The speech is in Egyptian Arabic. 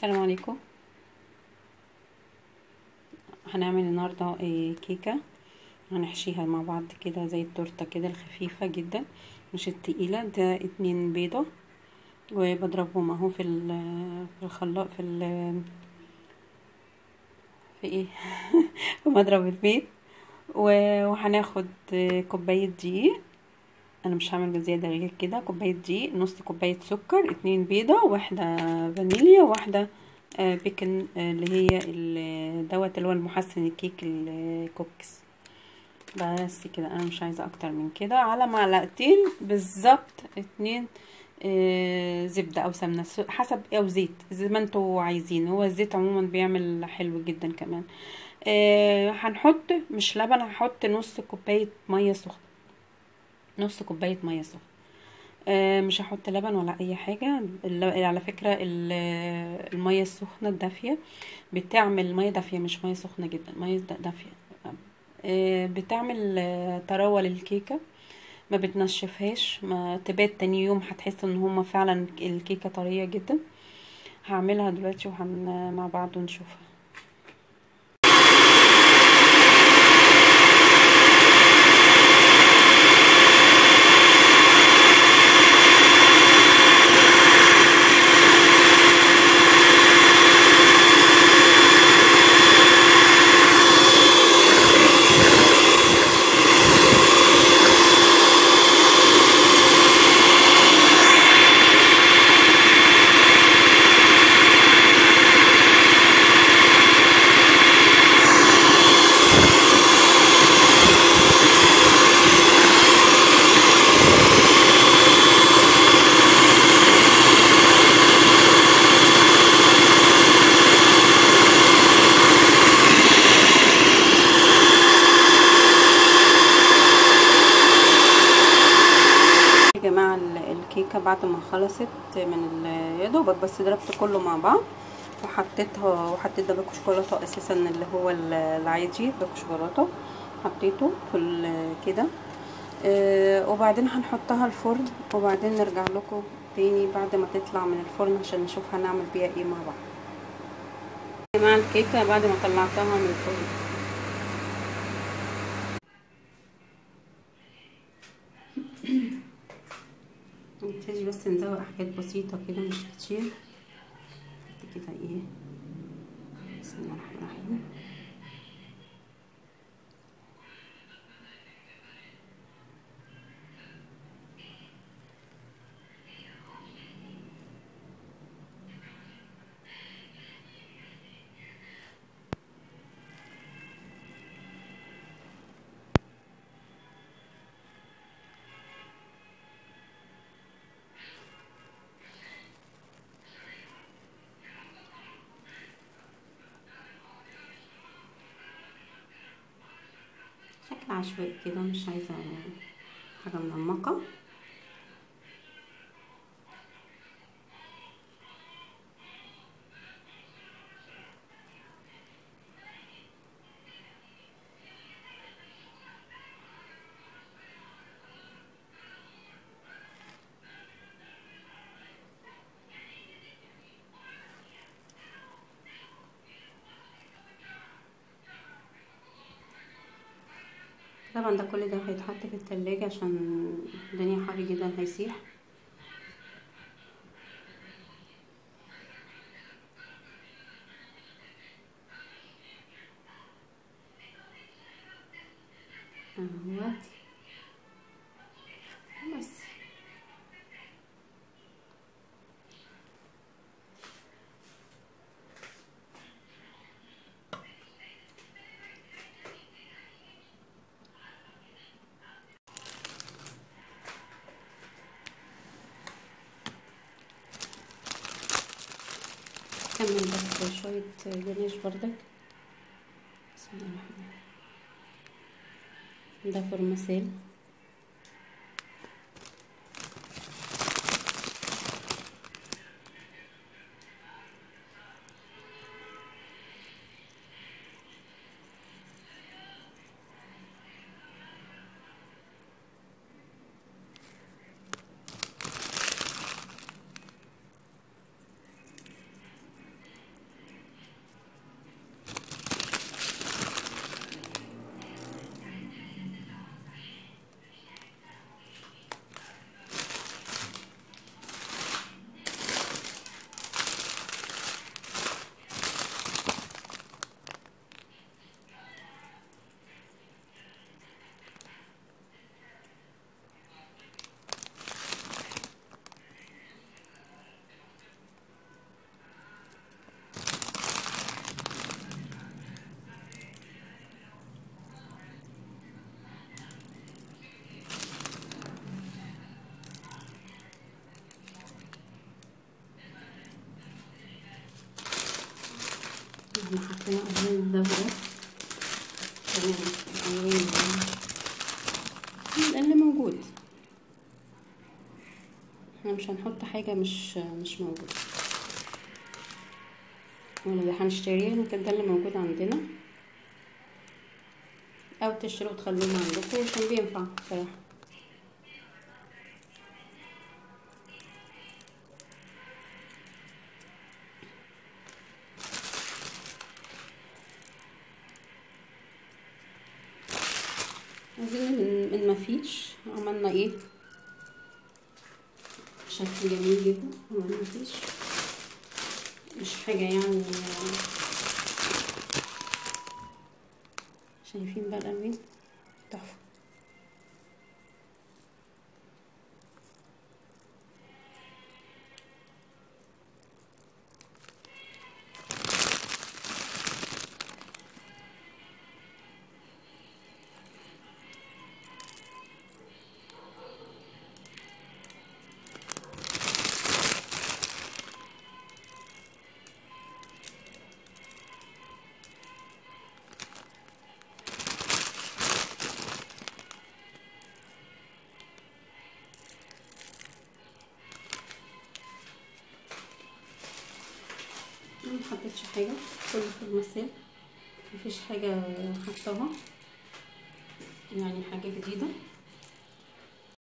السلام عليكم هنعمل النهاردة إيه، كيكة هنحشيها مع بعض كده زي التورتة كده الخفيفة جدا مش التقيلة ده اتنين بيضة وبضربهم اهو في ال- في الخلاط في ال في ايه في مضرب البيض و- وهناخد كوباية دقيق انا مش هعمل بزيادة غير كده كوباية دقيق نص كوباية سكر اتنين بيضة واحدة فانيليا واحدة آه، بيكن آه، اللي هي ال- دوت اللي هو المحسن الكيك الكوكس بس كده انا مش عايزة اكتر من كده على معلقتين بالظبط اتنين آه، زبدة او سمنة س- حسب او زيت زي ما انتوا عايزين هو الزيت عموما بيعمل حلو جدا كمان آه، هنحط مش لبن هنحط نص كوباية مية سخنة نص كوباية مية سخنة آه، مش هحط لبن ولا اي حاجة ال- على فكرة ال- المية السخنة الدافية بتعمل مية دافية مش مية سخنة جدا مية دا- دافية آه، بتعمل آه، طراوة للكيكة ما بتنشفهاش ما تبات تاني يوم هتحس ان هما فعلا الكيكة طرية جدا هعملها دلوقتي وهن مع بعض ونشوفها يا جماعة ال- الكيكة بعد ما خلصت من ال- يا دوبك بس ضربت كله مع بعض وحطيتها وحطيت ده باكو شوكولاتة اساسا اللي هو ال- العادي باكو شوكولاتة حطيته في ال- كده آه، وبعدين هنحطها الفرن وبعدين نرجع لكم تاني بعد ما تطلع من الفرن عشان نشوف هنعمل بيها ايه مع بعض يا جماعة الكيكة بعد ما طلعتها من الفرن نبتدي بس نزوق حاجات بسيطة كده مش كتير كده ايه بسم الله الرحمن الرحيم شكل عشوائي كده مش عايزة حاجة منمقة طبعا ده كل ده هيتحط في التلاجة عشان الدنيا حر جدا هيسيح اهوت بس كمل بس شوية جناش بردك بسم الله الرحمن الرحيم ده فرماسيل احنا حطينا الوان الدبرة تمام الالوان اللي موجود احنا مش هنحط حاجة مش مش موجودة ولا اللي هنشتريه ممكن ده اللي موجود عندنا او تشتروا وتخلوه عندكم عشان بينفع بصراحة عايزين من, من مفيش عملنا ايه شكل جميل جدا عملنا مفيش مش حاجة يعني شايفين بقى الألوان تحفة ما حطيتش حاجة كله في المسال مفيش حاجة حطاها يعني حاجة جديدة